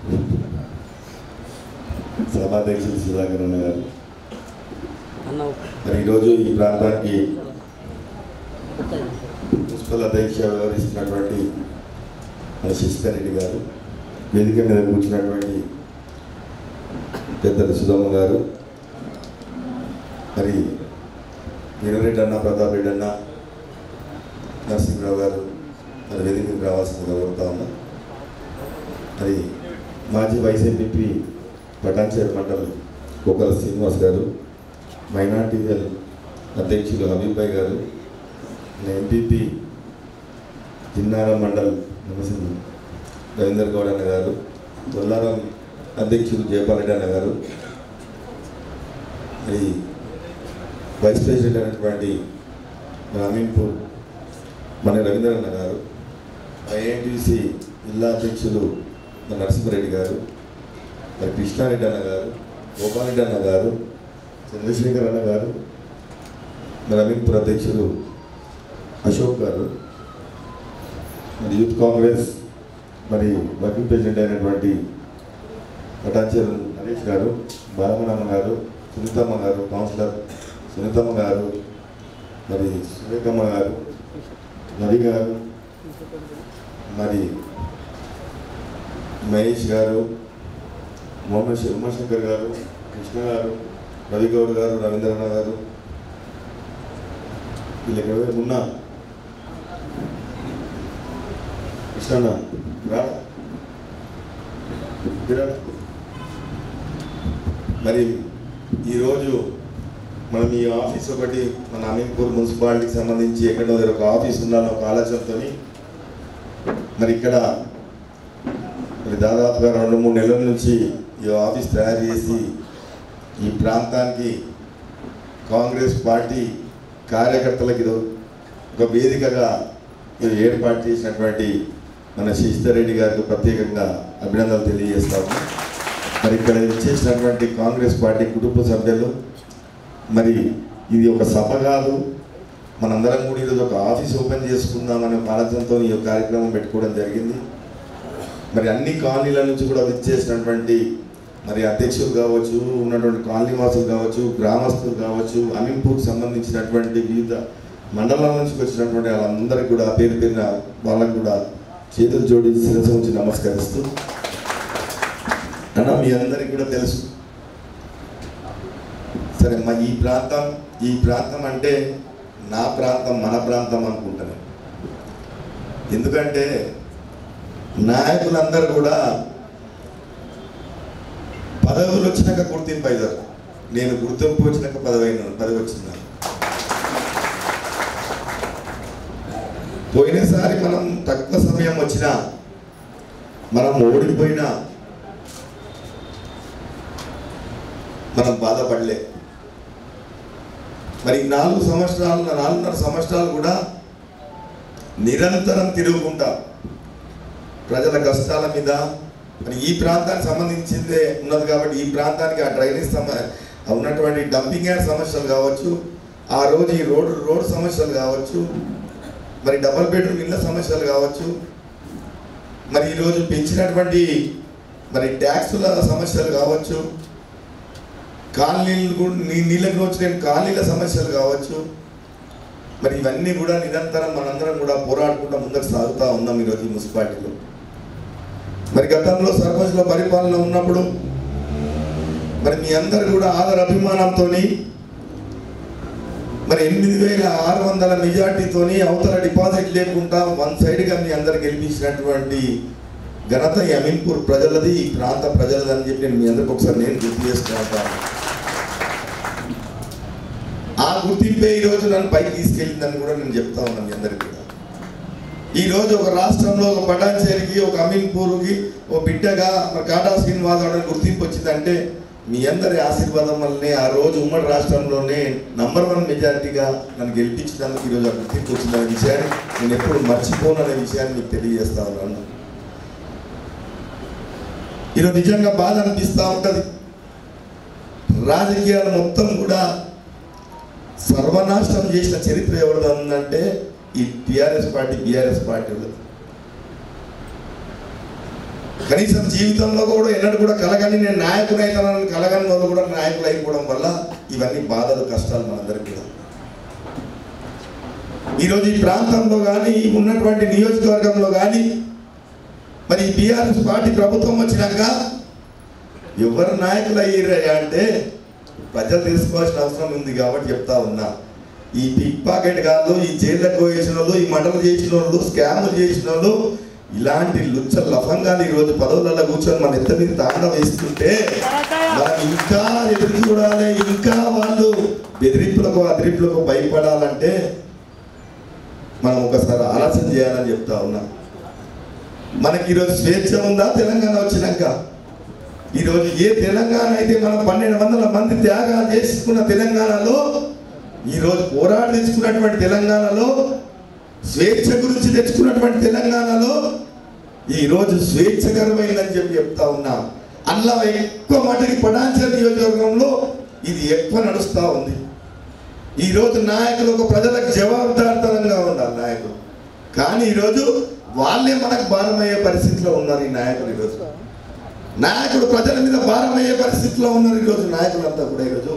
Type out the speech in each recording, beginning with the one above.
సభాధ్యక్షులు సుధాకర్ అన్న గారు అన్న మరి ఈరోజు ఈ ప్రాంతానికి మున్సిపల్ అధ్యక్ష వ్యవహరిస్తున్నటువంటి మన శశిధరెడ్డి గారు వేదిక మీద కూర్చున్నటువంటి పెద్దలు సుధమ్మ గారు మరి వీరరెడ్డి అన్న ప్రతాప్ రెడ్డి అన్న నరసింహరావు గారు మరి వేదిక మీద రావాల్సిందిగా కోరుతా ఉన్నా మరి మాజీ vice MP Patancheru mandal Kokala Srinivas garu minority cell అధ్యక్షులు హబీబ్ భాయ్ గారు ఎంపీపీ జిన్నారం మండల్ నమసింహ రవీందర్ గౌడ్ అన్న గారు బొల్లారం అధ్యక్షులు జయపాల్ రెడ్డి అన్న గారు మరి వైస్ ప్రెసిడెంట్ అయినటువంటి మన అమీన్పూర్ మన రవీంద్ర అన్న గారు ఐఎన్టీసీ జిల్లా అధ్యక్షులు మన నరసింహారెడ్డి గారు మరి కృష్ణారెడ్డి అన్న గారు గోపాలరెడ్డి అన్న గారు చంద్రశేఖర్ అన్న గారు మరి అమీన్పూర్ అధ్యక్షులు అశోక్ గారు మరి యూత్ కాంగ్రెస్ మరి వర్కింగ్ ప్రెసిడెంట్ అయినటువంటి పటాచారు నరేష్ గారు బాలమణమ్మ గారు సునీతమ్మ గారు కౌన్సిలర్ సునీతమ్మ గారు మరి సురేఖమ్మ గారు రవి గారు మరి మహేష్ గారు మొహమ్మద్ శ- ఉమాశంకర్ గారు కృష్ణ గారు రవి గౌడ్ గారు రవీంద్రనాథ్ గారు వీళ్ళకి ఎవరు ఉన్నా కృష్ణ రా రా. మరి ఈరోజు మనం ఈ ఆఫీస్ ఒకటి మన అమీన్పూర్ మున్సిపాలిటీకి సంబంధించి ఎక్కడో దగ్గర ఒక ఆఫీస్ ఉండాలని ఒక ఆలోచనతో మరి ఇక్కడ మరి దాదాపుగా రెండు మూడు నెలల నుంచి ఈ ఆఫీస్ తయారు చేసి ఈ ప్రాంతానికి కాంగ్రెస్ పార్టీ కార్యకర్తలకు ఇది ఒక వేదికగా ఇది ఏర్పాటు చేసినటువంటి మన శశిధర్ రెడ్డి గారికి ప్రత్యేకంగా అభినందనలు తెలియజేస్తాము మరి ఇక్కడ చేసినటువంటి కాంగ్రెస్ పార్టీ కుటుంబ సభ్యులు మరి ఇది ఒక సభ కాదు మనందరం కూడా ఈరోజు ఒక ఆఫీస్ ఓపెన్ చేసుకుందామనే ఒక ఆలోచనతో ఈ యొక్క కార్యక్రమం పెట్టుకోవడం జరిగింది మరి అన్ని కాలనీల నుంచి కూడా విచ్చేసినటువంటి మరి అధ్యక్షులు కావచ్చు ఉన్నటువంటి కాలనీ వాసులు కావచ్చు గ్రామస్తులు కావచ్చు అమీన్పూర్కి సంబంధించినటువంటి వివిధ మండలాల నుంచి వచ్చినటువంటి వాళ్ళందరికీ కూడా పేరు పేరున వాళ్ళకు కూడా చేతులు జోడించి శిరస్సు ఉంచి నమస్కరిస్తూ అన్న మీ అందరికీ కూడా తెలుసు సరే మా ఈ ప్రాంతం ఈ ప్రాంతం అంటే నా ప్రాంతం మన ప్రాంతం అనుకుంటాను ఎందుకంటే నాయకులందరూ కూడా పదవులు వచ్చినాక గుర్తింపు అవుతారు నేను గుర్తింపు వచ్చినాక పదవి అయిన పదవి వచ్చిందా పోయినసారి మనం తక్కువ సమయం వచ్చినా మనం ఓడిపోయినా మనం బాధపడలే మరి ఈ నాలుగు సంవత్సరాలు నాలుగున్నర సంవత్సరాలు కూడా నిరంతరం తిరుగుకుంటా ప్రజల కష్టాల మీద మరి ఈ ప్రాంతానికి సంబంధించిందే ఉన్నది కాబట్టి ఈ ప్రాంతానికి ఆ డ్రైనేజ్ సమ ఉన్నటువంటి డంపింగ్ యార్డ్ సమస్యలు కావచ్చు ఆ రోజు ఈ రోడ్డు రోడ్ సమస్యలు కావచ్చు మరి డబల్ బెడ్రూమ్ ఇళ్ళ సమస్యలు కావచ్చు మరి ఈరోజు పెంచినటువంటి మరి ట్యాక్సుల సమస్యలు కావచ్చు కాలనీలు కూడా నీ నీళ్ళకి వచ్చిన కాలనీల సమస్యలు కావచ్చు మరి ఇవన్నీ కూడా నిరంతరం మనందరం కూడా పోరాడుకుంటూ ముందుకు సాగుతూ ఉన్నాం ఈరోజు ఈ మున్సిపాలిటీలో మరి గతంలో సర్పంచ్ల పరిపాలన ఉన్నప్పుడు మరి మీ అందరు కూడా ఆదర అభిమానంతో మరి ఎనిమిది వేల ఆరు వందల మెజార్టీతోని అవతల డిపాజిట్ లేకుండా వన్ సైడ్గా మీ అందరు గెలిపించినటువంటి ఘనత ఈ అమీన్పూర్ ప్రజలది ఈ ప్రాంత ప్రజలది అని చెప్పి నేను మీ అందరికి ఒకసారి నేను గుర్తు చేసుకుంటాను ఆ గుర్తింపే ఈరోజు నన్ను పైకి తీసుకెళ్ళిందని కూడా నేను చెప్తా ఉన్నాను మీ అందరికి కూడా ఈ రోజు ఒక రాష్ట్రంలో ఒక పటాన్చేరికి ఒక అమీన్పూర్కి ఒక బిడ్డగా మరి కాటా శ్రీనివాస్ అని గుర్తింపు వచ్చిందంటే మీ అందరి ఆశీర్వాదం వల్లనే ఆ రోజు ఉమ్మడి రాష్ట్రంలోనే నంబర్ వన్ మెజారిటీగా నన్ను గెలిపించినందుకు ఈరోజు ఆ గుర్తింపు వచ్చిందనే విషయాన్ని నేను ఎప్పుడు మర్చిపోను అనే విషయాన్ని మీకు తెలియజేస్తా ఉన్నాను ఈరోజు నిజంగా బాధ అనిపిస్తూ ఉంటుంది రాజకీయాలు మొత్తం కూడా సర్వనాశనం చేసిన చరిత్ర ఎవరిది ఉందంటే ఈ టిఆర్ఎస్ పార్టీ బీఆర్ఎస్ పార్టీ కనీసం జీవితంలో కూడా ఎన్నడూ కూడా కలగని నేను నాయకుడు అవుతానని కలగని వాళ్ళు కూడా నాయకులు అయిపోవడం వల్ల ఇవన్నీ బాధలు కష్టాలు మనందరికీ కూడా ఈరోజు ఈ ప్రాంతంలో కానీ ఉన్నటువంటి నియోజకవర్గంలో కానీ మరి బీఆర్ఎస్ పార్టీ ప్రభుత్వం వచ్చినాక ఎవరు నాయకులు అయ్యారయ్యా అంటే ప్రజలు తెలుసుకోవాల్సిన అవసరం ఉంది కాబట్టి చెప్తా ఉన్నా ఈ పిక్ పాకెట్ గాళ్ళు ఈ జైళ్ళకు వేసిన వాళ్ళు ఈ మంటలు చేసిన వాళ్ళు స్కామ్లు చేసిన వాళ్ళు ఇలాంటి లుచ్చ లఫంగాలు ఈ రోజు పదవులలో కూర్చొని మన ఎత్త మీద తాండవం వేస్తుంటే మనం ఇంకా ఎదురు చూడాలి ఇంకా వాళ్ళు బెదిరింపులకు అదిరింపులకు భయపడాలంటే మనం ఒకసారి ఆలోచన చేయాలని చెప్తా ఉన్నా మనకి ఈరోజు స్వేచ్ఛ ఉందా తెలంగాణ వచ్చినాక ఈరోజు ఏ తెలంగాణ అయితే మనం పన్నెండు వందల మంది త్యాగాలు చేసుకున్న తెలంగాణలో ఈరోజు పోరాడి తెచ్చుకున్నటువంటి తెలంగాణలో స్వేచ్ఛ గురించి తెచ్చుకున్నటువంటి తెలంగాణలో ఈరోజు స్వేచ్ఛకరమైందని చెప్పి చెప్తా ఉన్నా అందులో ఎక్కువ మటుకి పడాంచల నియోజకవర్గంలో ఇది ఎక్కువ నడుస్తూ ఉంది ఈరోజు నాయకులు ఒక ప్రజలకు జవాబుదారితనంగా ఉండాలి నాయకులు కానీ ఈరోజు వాళ్ళే మనకు భారమయ్యే పరిస్థితిలో ఉన్నారు ఈ నాయకులు ఈరోజు నాయకుడు ప్రజల మీద భారమయ్యే పరిస్థితిలో ఉన్నారు ఈరోజు నాయకులంతా కూడా ఈరోజు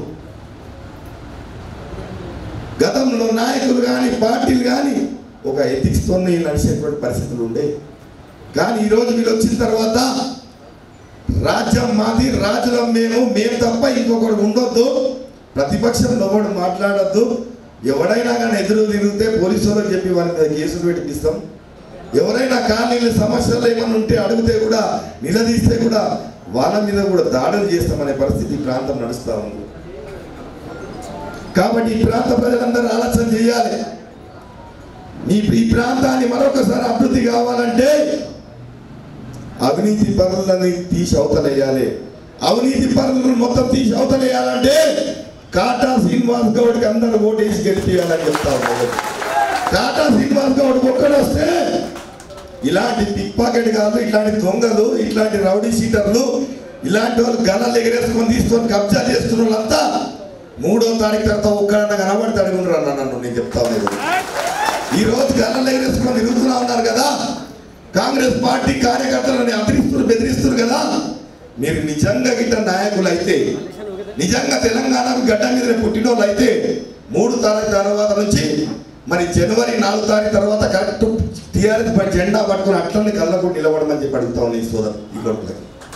గతంలో నాయకులు కానీ పార్టీలు కానీ ఒక ఎథిక్స్తో నడిచేటువంటి పరిస్థితులు ఉండే కానీ ఈరోజు వీళ్ళు వచ్చిన తర్వాత రాజ్యం మాది రాజులం మేము మేము తప్ప ఇంకొకడు ఉండొద్దు ప్రతిపక్షంలో ఎవడు మాట్లాడొద్దు ఎవడైనా కానీ ఎదురు తిరిగితే పోలీసు వాళ్ళకి చెప్పి వారి మీద కేసులు పెట్టిస్తాం ఎవరైనా కాలనీల సమస్యలు ఏమైనా ఉంటే అడిగితే కూడా నిలదీస్తే కూడా వాళ్ళ మీద కూడా దాడులు చేస్తామనే పరిస్థితి ఈ ప్రాంతం నడుస్తూ ఉంది కాబట్టి ఈ ప్రాంత ప్రజలందరూ ఆలోచన చేయాలి మీ ఈ ప్రాంతాన్ని మరొకసారి అభివృద్ధి కావాలంటే అవినీతి పనులని తీసి అవతలేయాలి అవినీతి పనులను మొత్తం తీసి అవతలేయాలంటే కాటా శ్రీనివాస్ గౌడ్కి అందరూ ఓటేసి గెలిపియాలని చెప్తా ఉన్నారు కాటా శ్రీనివాస్ గౌడ్ ఒక్కడొస్తే ఇలాంటి పిక్ పాకెట్ కాదు ఇట్లాంటి దొంగలు ఇట్లాంటి రౌడీ సీటర్లు ఇలాంటి వాళ్ళు గల్లలు ఎగరేసుకొని తీసుకొని కబ్జా చేస్తున్న వాళ్ళంతా మూడో తారీఖు తర్వాత ఒక్కడన్నా కనబడి తడుగుండ్రు అన్న నన్ను నేను చెప్తా లేదు ఈ రోజు గల్లలు ఎగరేసుకొని తిరుగుతున్నా ఉన్నారు కదా కాంగ్రెస్ పార్టీ కార్యకర్తలను అదిరిస్తున్నారు బెదిరిస్తున్నారు కదా మీరు నిజంగా గిట్ట నాయకులు అయితే నిజంగా తెలంగాణకు గడ్డ మీద పుట్టినోళ్ళు అయితే మూడు తారీఖు తర్వాత నుంచి మరి జనవరి నాలుగు తారీఖు తర్వాత కరెక్ట్ టీఆర్ఎస్ పై జెండా పట్టుకుని అట్లనే కళ్ళకు నిలబడమని చెప్పి అడుగుతా ఉన్నాయి ఈ సోదరు ఈ కొడుకులకి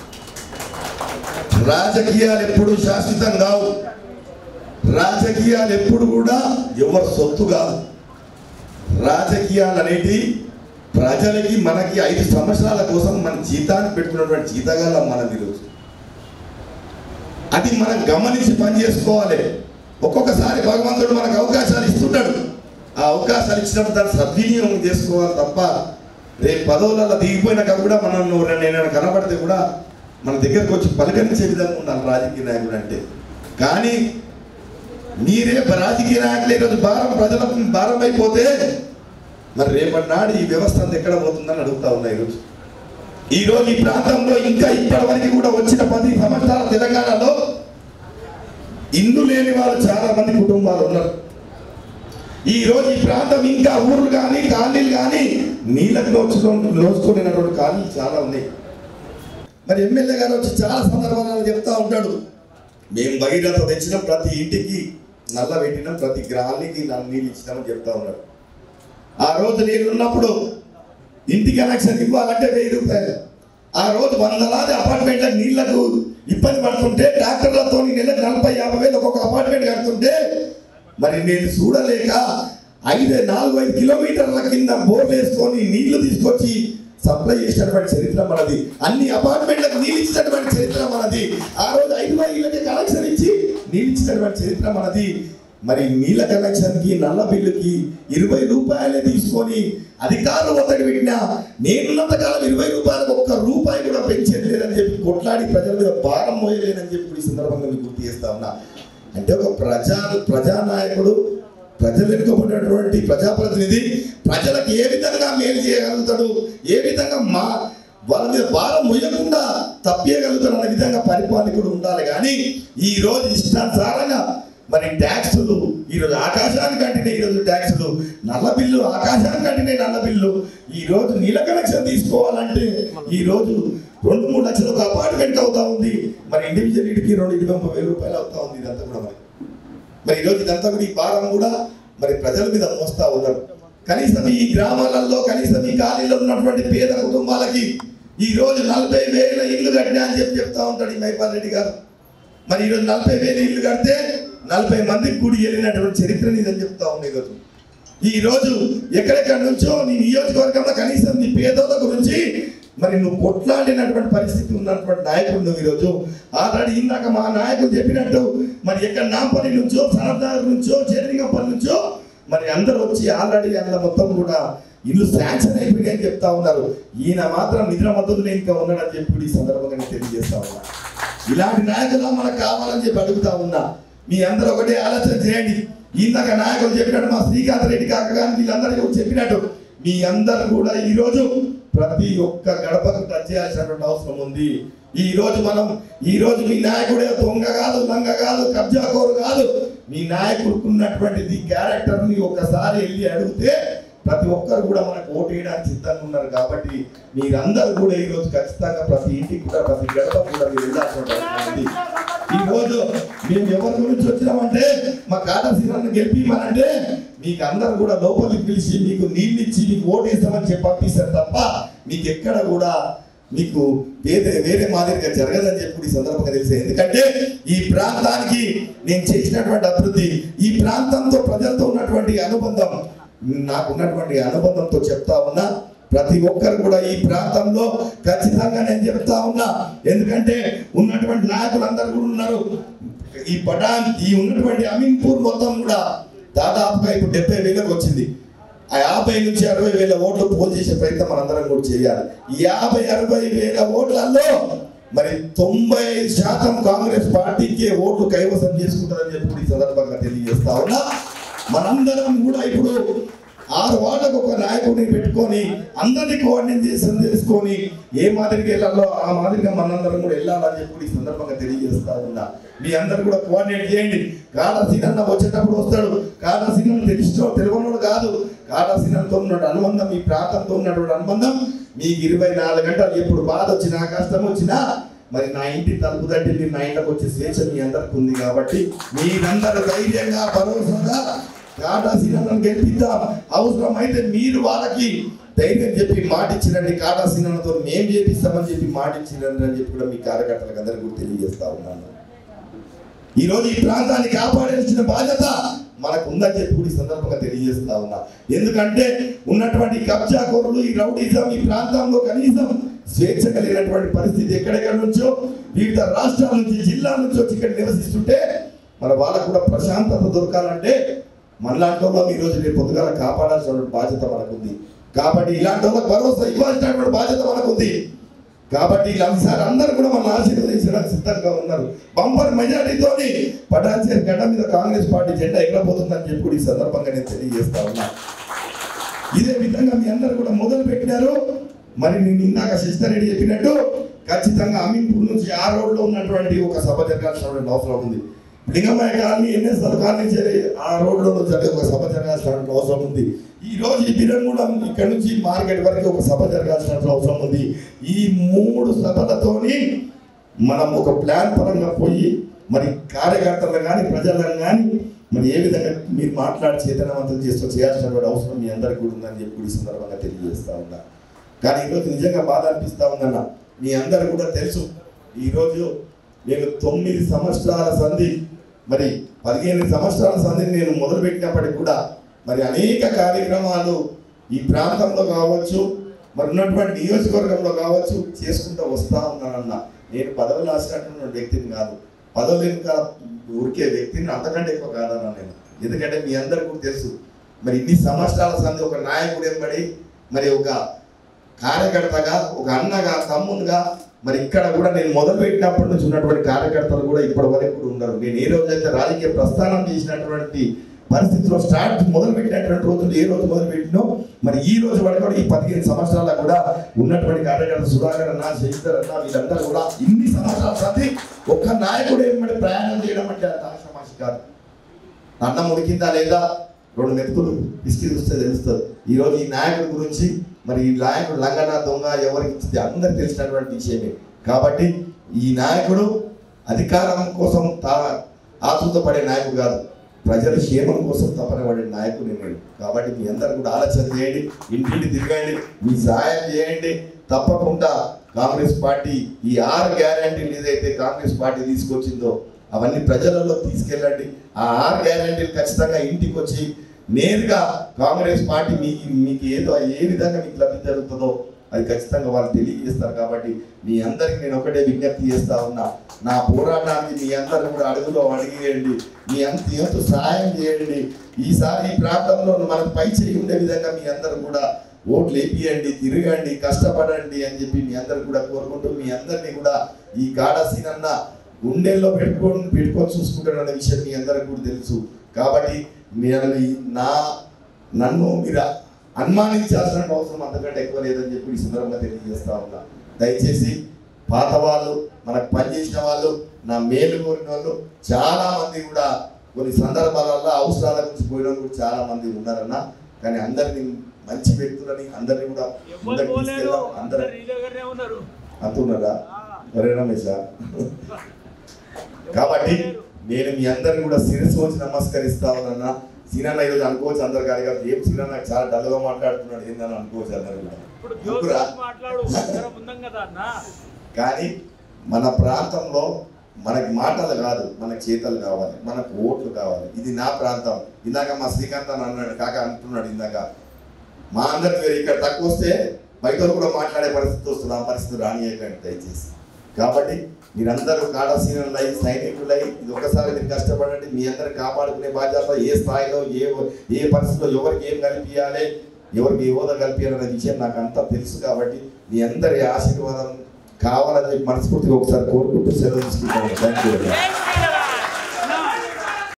రాజకీయాలు ఎప్పుడు శాశ్వతం కావు రాజకీయాలు ఎప్పుడు కూడా ఎవరు సొత్తు కాదు రాజకీయాలు అనేటి ప్రజలకి మనకి ఐదు సంవత్సరాల కోసం మన జీతాన్ని పెట్టుకున్నటువంటి జీతగాల మనం ఈరోజు అది మనం గమనించి పని చేసుకోవాలి ఒక్కొక్కసారి భగవంతుడు మనకు అవకాశాలు ఇస్తుంటాడు ఆ అవకాశాలు ఇచ్చినప్పుడు దాన్ని సద్వినియోగం చేసుకోవాలి తప్ప రేపు పదవులలో దిగిపోయినాక కూడా మనం నేను కనబడితే కూడా మన దగ్గరకు వచ్చి పలకరించే విధంగా ఉండాలి రాజకీయ నాయకుడు అంటే కానీ మీరే రాజకీయ నాయకులు ఈరోజు భారం ప్రజలకు భారం అయిపోతే మరి రేపటి నాడు ఈ వ్యవస్థ అంతా ఎక్కడ పోతుందని అడుగుతా ఉన్నా ఈరోజు ఈ రోజు ఈ ప్రాంతంలో ఇంకా ఇప్పటి వరకు కూడా వచ్చిన పది సంవత్సరాల తెలంగాణలో ఇల్లు లేని వాళ్ళు చాలా మంది కుటుంబాలు ఉన్నారు ఈ రోజు ఈ ప్రాంతం ఇంకా ఊర్లు కానీ కాలనీలు కానీ నీళ్ళకి నోచుకో నోచుకోలేనటువంటి కాలనీలు చాలా ఉన్నాయి మరి ఎమ్మెల్యే గారు వచ్చి చాలా సందర్భాలలో చెప్తా ఉంటాడు మేము భగీరథ తెచ్చిన ప్రతి ఇంటికి నల్ల పెట్టినాం ప్రతి గ్రామానికి నీళ్ళు ఇచ్చినామని చెప్తా ఉన్నాడు ఆ రోజు నేను ఉన్నప్పుడు ఇంటి కనెక్షన్ ఇవ్వాలంటే వెయ్యి రూపాయలు ఆ రోజు వందలాది అపార్ట్మెంట్లకు నీళ్లకు ఇబ్బంది పడుతుంటే ట్రాక్టర్లతో నెలకు నలభై యాభై వేలు ఒక్కొక్క అపార్ట్మెంట్ కడుతుంటే మరి నేను చూడలేక ఐదు నాలుగు ఐదు కిలోమీటర్ల కింద బోర్లు వేసుకొని నీళ్లు తీసుకొచ్చి సప్లై చేసినటువంటి చరిత్ర మనది అన్ని అపార్ట్మెంట్లకు నీళ్ళు ఇచ్చినటువంటి చరిత్ర మనది ఆ రోజు ఐదు ఇళ్ళకి కనెక్షన్ ఇచ్చి నీళ్ళు ఇచ్చినటువంటి చరిత్ర మనది మరి నీళ్ళ కనెక్షన్కి నల్ల బిల్లుకి ఇరవై రూపాయలే తీసుకొని అధికారులు ఒత్తిడి పెట్టినా నేనున్నంత కాలం ఇరవై రూపాయలకు ఒక్క రూపాయి కూడా పెంచేది లేదని చెప్పి కొట్లాడి ప్రజల మీద భారం మోయలేదని చెప్పి ఈ సందర్భంగా మీకు గుర్తు చేస్తా ఉన్నా అంటే ఒక ప్రజా ప్రజానాయకుడు ప్రజలు ఎన్నుకోబడినటువంటి ప్రజాప్రతినిధి ప్రజలకు ఏ విధంగా మేలు చేయగలుగుతాడు ఏ విధంగా మా వాళ్ళ మీద భారం మొయ్యకుండా తప్పేయగలుగుతాడు అనే విధంగా పరిపాలకుడు ఉండాలి కానీ ఈ రోజు ఇష్టానుసారంగా మరి ట్యాక్సులు ఈరోజు ఆకాశానికి అంటినే ఈరోజు ట్యాక్సులు నల్ల బిల్లు ఆకాశానికి అంటినే నల్ల బిల్లు ఈ రోజు నీళ్ళ కనెక్షన్ తీసుకోవాలంటే ఈ రోజు రెండు మూడు లక్షలు ఒక అపార్ట్మెంట్ అవుతా ఉంది మరి ఇండివిజువల్ ఇంటికి రెండు ఇరవై ముప్పై వేల రూపాయలు అవుతా ఉంది ఇదంతా కూడా మరి మరి ఈరోజు ఇదంతా కూడా ఈ భారం కూడా మరి ప్రజల మీద మోస్తా ఉన్నారు కనీసం ఈ గ్రామాలలో కనీసం ఈ ఖాళీలో ఉన్నటువంటి పేద కుటుంబాలకి ఈ రోజు నలభై వేల ఇల్లు కట్టినా అని చెప్పి చెప్తా ఉంటాడు ఈ మైపాల్ రెడ్డి గారు మరి ఈరోజు నలభై వేల ఇల్లు కడితే నలభై మందికి కూడి వెళ్ళినటువంటి చరిత్ర నీదని చెప్తా ఉంది ఈరోజు ఈ రోజు ఎక్కడెక్కడ నుంచో నీ నియోజకవర్గంలో కనీసం నీ పేదోళ్ళ గురించి మరి నువ్వు కొట్లాడినటువంటి పరిస్థితి ఉన్నటువంటి నాయకుడు నువ్వు ఈరోజు ఆల్రెడీ ఇందాక మా నాయకులు చెప్పినట్టు మరి ఎక్కడ నాంపల్లి నుంచో సరదార్ నుంచో చేరింగంపల్లి నుంచో మరి అందరూ వచ్చి ఆల్రెడీ అందులో మొత్తం కూడా ఇల్లు శాంక్షన్ అయిపోయినాయని చెప్తా ఉన్నారు ఈయన మాత్రం నిద్ర మద్దతులు ఇంకా ఉన్నాడని చెప్పి కూడా ఈ సందర్భంగా నేను తెలియజేస్తా ఉన్నా ఇలాంటి నాయకులు మనకు కావాలని చెప్పి అడుగుతా ఉన్నా మీ అందరూ ఒకటే ఆలోచన చేయండి ఇందాక నాయకులు చెప్పినట్టు మా శ్రీకాంత్ రెడ్డి కాక కానీ వీళ్ళందరూ కూడా చెప్పినట్టు మీ అందరూ కూడా ఈ రోజు ప్రతి ఒక్క గడపకు టచ్ చేయాల్సినటువంటి అవసరం ఉంది ఈ రోజు మనం ఈ రోజు మీ నాయకుడే దొంగ కాదు లంగ కాదు కబ్జాకోరు కాదు మీ నాయకుడికి ఉన్నటువంటిది క్యారెక్టర్ ని ఒకసారి వెళ్ళి అడిగితే ప్రతి ఒక్కరు కూడా మనకు ఓటు వేయడానికి సిద్ధంగా ఉన్నారు కాబట్టి మీరందరూ కూడా ఈ రోజు ఖచ్చితంగా ప్రతి ఇంటికి కూడా ప్రతి గడప కూడా మీరు వెళ్ళాల్సిన అవసరం ఉంది ఈ రోజు మేము ఎవరి గురించి వచ్చినామంటే మా కాటా శ్రీరాన్ని గెలిపిమనంటే మీకు అందరు కూడా లోపలికి పిలిచి మీకు నీళ్ళు ఇచ్చి మీకు ఓటేస్తామని చెప్పి పంపిస్తారు తప్ప మీకు ఎక్కడ కూడా మీకు వేరే వేరే మాదిరిగా జరగదని చెప్పి ఈ సందర్భంగా తెలిసే ఎందుకంటే ఈ ప్రాంతానికి నేను చేసినటువంటి అభివృద్ధి ఈ ప్రాంతంతో ప్రజలతో ఉన్నటువంటి అనుబంధం నాకు ఉన్నటువంటి అనుబంధంతో చెప్తా ఉన్నా ప్రతి ఒక్కరు కూడా ఈ ప్రాంతంలో ఖచ్చితంగా నేను చెప్తా ఉన్నా ఎందుకంటే ఉన్నటువంటి నాయకులందరూ కూడా ఉన్నారు ఈ పటాన్ ఈ ఉన్నటువంటి అమీన్పూర్ మొత్తం కూడా దాదాపుగా ఇప్పుడు డెబ్బై వేలకు వచ్చింది ఆ యాభై నుంచి అరవై వేల ఓట్లు పోల్ చేసే ప్రయత్నం మనందరం కూడా చేయాలి ఈ యాభై అరవై వేల ఓట్లలో మరి తొంభై ఐదు శాతం కాంగ్రెస్ పార్టీకే ఓట్లు కైవసం చేసుకుంటారని చెప్పి ఈ సందర్భంగా తెలియజేస్తా ఉన్నా మనందరం కూడా ఇప్పుడు ఆరు వాళ్ళకు ఒక నాయకుడిని పెట్టుకొని అందరినీ కోఆర్డినేట్ చేసి చేసుకొని ఏ మాదిరిగా వెళ్ళాలో ఆ మాదిరిగా మనందరం కూడా వెళ్ళాలని చెప్పి ఈ సందర్భంగా తెలియజేస్తా ఉన్నా మీ అందరు కూడా కోఆర్డినేట్ చేయండి కాటా సీనన్న వచ్చేటప్పుడు వస్తాడు కాటా సీనన్న తెలిసిన తెలియనోడు కాదు కాటా సీనన్నతో ఉన్న అనుబంధం మీ ప్రాంతంతో ఉన్నటువంటి అనుబంధం మీకు ఇరవై నాలుగు గంటలు ఎప్పుడు బాధ వచ్చినా కష్టం వచ్చినా మరి నా ఇంటి తలుపు తట్టి మీరు నా ఇంట్లోకి వచ్చే స్వేచ్ఛ మీ అందరికి ఉంది కాబట్టి మీరందరూ ధైర్యంగా భరోసాగా కాటా సీనన్నను గెలిపిద్దాం అవసరమైతే మీరు వాళ్ళకి ధైర్యం చెప్పి మాట ఇచ్చిరండి కాటా సీనన్నతో మేము చేపిస్తామని చెప్పి మాట ఇచ్చిరండి అని చెప్పి కూడా మీ కార్యకర్తలకు అందరికీ కూడా తెలియజేస్తా ఉన్నాను ఈ రోజు ఈ ప్రాంతాన్ని కాపాడాల్సిన బాధ్యత మనకు ఉందని చెప్పి కూడా ఈ సందర్భంగా తెలియజేస్తా ఉన్నా ఎందుకంటే ఉన్నటువంటి కబ్జా కోరులు ఈ రౌడీజం ఈ ప్రాంతంలో కనీసం స్వేచ్ఛ కలిగినటువంటి పరిస్థితి ఎక్కడెక్కడ నుంచో వివిధ రాష్ట్రాల నుంచి జిల్లాల నుంచి వచ్చి ఇక్కడ నివసిస్తుంటే మన వాళ్ళకు కూడా ప్రశాంతత దొరకాలంటే మనలాంటి వాళ్ళం ఈ రోజు రేపు పొద్దుగాల కాపాడాల్సినటువంటి బాధ్యత మనకుంది కాబట్టి ఇలాంటి వాళ్ళకి భరోసా ఇవ్వాల్సినటువంటి బాధ్యత మనకుంది కాబట్టి ఈసారి అందరూ కూడా మన ఆశీర్వదించడానికి సిద్ధంగా ఉన్నారు బంపర్ మెజారిటీతోని పటాన్చేరు గడ్డ మీద కాంగ్రెస్ పార్టీ జెండా ఎగరబోతుందని చెప్పి కూడా ఈ సందర్భంగా నేను తెలియజేస్తా ఉన్నా ఇదే విధంగా మీ అందరు కూడా మొదలు పెట్టినారు మరి నేను ఇందాక శశిధరెడ్డి చెప్పినట్టు ఖచ్చితంగా అమీన్పూర్ నుంచి ఆ రోడ్లో ఉన్నటువంటి ఒక సభ జరగాల్సినటువంటి అవసరం ఉంది లింగమయ్య కాలనీ ఎన్ఎస్ఆర్ కాలనీ చేరి ఆ రోడ్లో జరిగే ఒక సభ జరగాల్సినటువంటి అవసరం ఉంది ఈ రోజు ఈ బిరంగూడెం ఇక్కడ నుంచి మార్కెట్ వరకు ఒక సభ జరగాల్సినటువంటి అవసరం ఉంది ఈ మూడు సభలతోని మనం ఒక ప్లాన్ పరంగా పోయి మరి కార్యకర్తలను కానీ ప్రజలను కానీ మరి ఏ విధంగా మీరు మాట్లాడి చైతన్యవంతం చేస్తూ చేయాల్సినటువంటి అవసరం మీ అందరికీ కూడా ఉందని చెప్పి కూడా ఈ సందర్భంగా తెలియజేస్తా ఉన్నా కానీ ఈరోజు నిజంగా బాధ అనిపిస్తా ఉందన్న మీ అందరు కూడా తెలుసు ఈరోజు నేను తొమ్మిది సంవత్సరాల సంధి మరి పదిహేను సంవత్సరాల సంధిని నేను మొదలుపెట్టినప్పటికి కూడా మరి అనేక కార్యక్రమాలు ఈ ప్రాంతంలో కావచ్చు మరి ఉన్నటువంటి నియోజకవర్గంలో కావచ్చు చేసుకుంటూ వస్తా ఉన్నానన్న నేను పదవులు ఆశినటువంటి వ్యక్తిని కాదు పదవులు వెనుక ఊరికే వ్యక్తిని అంతకంటే ఎక్కువ కాదన్నా నేను ఎందుకంటే మీ అందరికీ కూడా తెలుసు మరి ఇన్ని సంవత్సరాల సంధి ఒక నాయకుడు ఎంబడి మరి ఒక కార్యకర్తగా ఒక అన్నగా తమ్మునిగా మరి ఇక్కడ కూడా నేను మొదలు పెట్టినప్పటి నుంచి ఉన్నటువంటి కార్యకర్తలు కూడా ఇప్పటి వరకు కూడా ఉన్నారు నేను ఏ రోజైతే రాజకీయ ప్రస్థానం చేసినటువంటి పరిస్థితిలో స్టార్ట్ మొదలు పెట్టినటువంటి రోజులు ఏ రోజు మొదలు పెట్టినో మరి ఈ రోజు వరకు కూడా ఈ పదిహేను సంవత్సరాల కూడా ఉన్నటువంటి కార్యకర్త సుధాకర్ అన్న శశిధర్ అన్న వీళ్ళందరూ కూడా ఇన్ని సంవత్సరాల సంది ఒక్క నాయకుడు ఏమంటే ప్రయాణం చేయడం అంటే అంత ఆషామాషి కాదు అన్నం ఉడికిందా లేదా రెండు మెతుకులు ఇసుకి చూస్తే తెలుస్తుంది ఈరోజు ఈ నాయకుడి గురించి మరి ఈ నాయకుడు లంగన దొంగ ఎవరికి ఇచ్చింది అందరికి తెలిసినటువంటి విషయమే కాబట్టి ఈ నాయకుడు అధికారం కోసం తా ఆతృతపడే నాయకుడు కాదు ప్రజల క్షేమం కోసం తపన పడే నాయకుడు నేను కాబట్టి మీ అందరు కూడా ఆలోచన చేయండి ఇంటింటి తిరగండి మీ సహాయం చేయండి తప్పకుండా కాంగ్రెస్ పార్టీ ఈ ఆరు గ్యారంటీలు ఏదైతే కాంగ్రెస్ పార్టీ తీసుకొచ్చిందో అవన్నీ ప్రజలలో తీసుకెళ్ళండి ఆ ఆరు గ్యారంటీలు ఖచ్చితంగా ఇంటికి వచ్చి నేరుగా కాంగ్రెస్ పార్టీ మీకు మీకు ఏదో ఏ విధంగా మీకు లబ్ధి జరుగుతుందో అది ఖచ్చితంగా వాళ్ళు తెలియజేస్తారు కాబట్టి మీ అందరికి నేను ఒకటే విజ్ఞప్తి చేస్తా ఉన్నా నా పోరాటానికి మీ అందరూ కూడా అడుగులో అడిగేయండి మీ అంత ఎంతో సహాయం చేయండి ఈసారి ఈ ప్రాంతంలో మనకు పై చేయి ఉండే విధంగా మీ అందరూ కూడా ఓట్లు వేపియండి తిరగండి కష్టపడండి అని చెప్పి మీ అందరు కూడా కోరుకుంటూ మీ అందరినీ కూడా ఈ గాఢ సీనన్న గుండెల్లో పెట్టుకొని పెట్టుకొని చూసుకుంటారన్న విషయం మీ అందరికి కూడా తెలుసు కాబట్టి నేను ఈ- నా నన్ను మీరు అనుమానించాల్సిన అవసరం అంతకంటే ఎక్కువ లేదని చెప్పి ఈ సందర్భంగా తెలియజేస్తా ఉన్నా దయచేసి పాత వాళ్ళు మనకు పనిచేసిన వాళ్ళు నా మేలు కోరిన వాళ్ళు చాలా మంది కూడా కొన్ని సందర్భాలలో అవసరాల గురించి పోయిన వాళ్ళు కూడా చాలా మంది ఉన్నారన్న కానీ అందరిని మంచి వ్యక్తులని అందరిని కూడా ఎవరు ముందరికి పోలేరు తీసుకెళ్దాం అందరు అందరు ఈ దగ్గరనే ఉన్నారు అంటున్నారా ఆ, ఒరే రమేష్ ఎవరు కాబట్టి పోలేరు. నేను మీ అందరిని కూడా శిరస్సు వచ్చి నమస్కరిస్తా ఉన్నా సీనన్న ఈరోజు అనుకోవచ్చు అందరు కాదు కాదు ఏం సీనన్న చాలా డల్గా మాట్లాడుతున్నాడు ఏందని అనుకోవచ్చు అందరు కూడా ఇప్పుడు అనుకురా? జోస్ మాట్లాడు అందరం ఉందాం కదా అన్న కానీ మన ప్రాంతంలో మనకి మాటలు కాదు మనకి చేతలు కావాలి మనకు ఓట్లు కావాలి ఇది నా ప్రాంతం ఇందాక మా శ్రీకాంత్ అని అన్నాడు కాక అంటున్నాడు ఇందాక మా అందరికి మీరు ఇక్కడ తక్కువ వస్తే బయట వాళ్ళు కూడా మాట్లాడే పరిస్థితి వస్తుంది ఆ పరిస్థితి రానియకండి దయచేసి కాబట్టి మీరందరూ కాడసీనులై సైనికులై ఇది ఒకసారి మీరు కష్టపడండి మీ అందరు కాపాడుకునే బాధ్యత ఏ స్థాయిలో ఏ ఏ పరిస్థితిలో ఎవరికి ఏం కల్పించాలి ఎవరికి ఏ హోదా కల్పించాలనే విషయం నాకు అంతా తెలుసు కాబట్టి మీ అందరి ఆశీర్వాదం కావాలని చెప్పి మనస్ఫూర్తిగా ఒకసారి కోరుకుంటూ సెలవు తీసుకుంటాను థ్యాంక్ యూ